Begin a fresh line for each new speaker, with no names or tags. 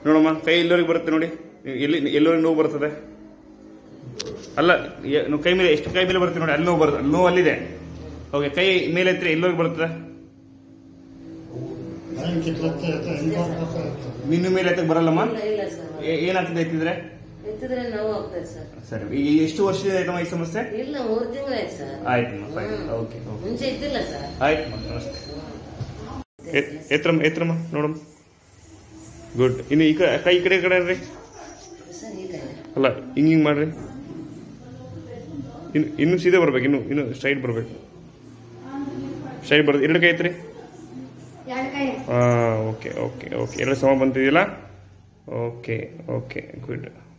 ನೋಡಮ್ಮ ಕೈ ಎಲ್ಲರಿಗೆ ಬರುತ್ತೆ ನೋಡಿ ಎಲ್ಲಿ ಎಲ್ಲರಿಗೆ ನೋವು ಬರ್ತದೆ ಅಲ್ಲ ಎ- ನೀವು ಕೈ ಮೇಲೆ ಎಷ್ಟು ಕೈ ಮೇಲೆ ಬರುತ್ತೆ ನೋಡಿ ಅಲ್ಲಿ ನೋವು ಬರುತ್ತೆ ಅಲ್ಲಿ ನೋವು ಅಲ್ಲಿದೆ ಓಕೆ ಕೈ ಮೇಲೆ ಎತ್ತರೆ ಎಲ್ಲರಿಗೆ ಬರ್ತದೆ
ಭయం ಕಿತ್ಲತ್ತೆ ಇರುತ್ತೆ, ಹಿಂಗ್ ಹೋಗ್ಬೇಕು ಇರುತ್ತೆ.
ನಿನ್ನ ಮೇಲೆ ಎತ್ತಕ್ಕೆ ಬರಲ್ಲಮ್ಮ
ಇಲ್ಲ ಇಲ್ಲ ಸರ್
ಏ- ಏನಾಗ್ತದೆ ಎತ್ತಿದ್ರೆ
ಎತ್ತಿದ್ರೆ ನೋವು ಆಗ್ತದೆ ಸರ್
ಸರಿ ಈಗ ಎಷ್ಟು ವರ್ಷದಿಂದ ಆಯ್ತಮ್ಮ ಈ ಸಮಸ್ಯೆ
ಇಲ್ಲ ಮೂರು ತಿಂಗಳಾಯ್ತು ಸರ್
ಆಯ್ತಮ್ಮ ಫೈನ್
ಹ್ಮ್.
ಓಕೆ ಓಕೆ
ಮುಂಚೆ ಇದ್ದಿಲ್ಲ ಸರ್
ಆಯ್ತಮ್ಮ ನಮಸ್ತೆ ಎ- ಎತ್ರಮ್ಮ ಎತ್ರಮ್ಮ ನೋಡಮ್ಮ ಗುಡ್ ಇನ್ನು ಈ ಕ- ಕೈ ಈ ಕಡೆ ಈ ಕಡೆ ರೀ
ಸರ್ ಈಗ
ಅಲ್ಲ ಹಿಂಗ್ ಹಿಂಗ್ ಮಾಡ್ರಿ ಇನ್ನು ಇನ್ನು ಸೀದಾ ಬರ್ಬೇಕು ಇನ್ನು ಇನ್ನು ಸ್ಟ್ರೈಟ್ ಬರ್ಬೇಕು ಸ್ಟ್ರೈಟ್ ಬರ್ತದೆ ಎರಡು ಕೈ ಐತ್ರಿ
ಎರಡು ಕೈ
ಹಾಂ ಓಕೆ ಓಕೆ ಓಕೆ ಎರಡು ಸಮ ಬಂತಿದೆಯಲ್ಲ ಓಕೆ ಓಕೆ ಗುಡ್